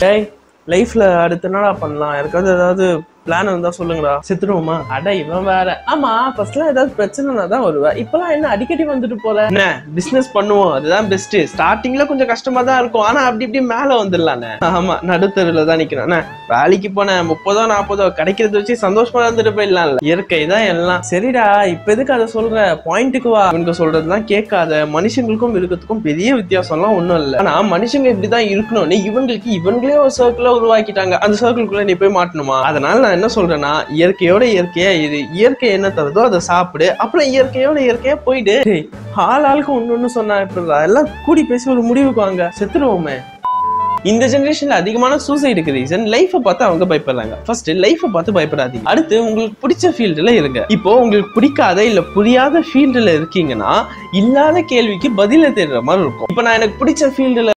டேய் லைஃப்ல அடுத்த என்னடா பண்ணலாம் யாருக்காவது ஏதாவது பிளான் இருந்தா சொல்லுங்கடா செத்துருவோமா அட இவன் வேற ஆமா ஃபர்ஸ்ட்லாம் ஏதாவது பிரச்சனைனா தான் வருவேன் இப்பெல்லாம் என்ன அடிக்கடி வந்துட்டு போல என்ன பிசினஸ் பண்ணுவோம் அதுதான் பெஸ்ட் ஸ்டார்டிங்ல கொஞ்சம் கஷ்டமா தான் இருக்கும் ஆனா அப்படி இப்படி மேல வந்துடலானே ஆமா நடுத்தருல தான் நிக்கிறேன் அண்ணே, வேலைக்கு போனேன் முப்பதோ நாற்பதோ கிடைக்கிறத வச்சு சந்தோஷமா இருந்துட்டு போயிடலாம்ல இயற்கை தான் எல்லாம் சரிடா இப்ப எதுக்கு அதை சொல்ற பாயிண்ட்டுக்கு வா இவனுக்கு சொல்றதுதான் கேட்காத மனுஷங்களுக்கும் இருக்கிறதுக்கும் பெரிய வித்தியாசம்லாம் ஒண்ணும் இல்ல ஆனா மனுஷங்க இப்படிதான் இருக்கணும்னு இவங்களுக்கு இவங்களே ஒரு சர்க்கிள உருவாக்கிட்டாங்க அந்த சர்க்கிள்குள்ள நீ போய் மாட்டணுமா அதனால நான் என்ன சொல்றேன்னா இயற்கையோட இயற்கையா இது இயற்கை என்ன தருதோ அதை சாப்பிடு அப்புறம் இயற்கையோட இயற்கையா போயிடு டேய், ஆள் ஆளுக்கு ஒண்ணு ஒண்ணு சொன்னா எப்படிடா எல்லாம் கூடி பேசி ஒரு முடிவுக்கு வாங்க செத்துருவோமே இந்த ஜெனரேஷன்ல அதிகமான சூசைடுக்கு ரீசன் லைஃபை பார்த்து அவங்க பயப்படுறாங்க ஃபர்ஸ்ட் லைஃபை பார்த்து பயப்படாதீங்க அடுத்து உங்களுக்கு பிடிச்ச ஃபீல்டுல இருங்க இப்போ உங்களுக்கு பிடிக்காத இல்ல புரியாத ஃபீல்டுல இருக்கீங்கன்னா இல்லாத கேள்விக்கு பதில தேடுற மாதிரி இருக்கும் இப்போ நான் எனக்கு பிடிச்ச ஃபீல்டுல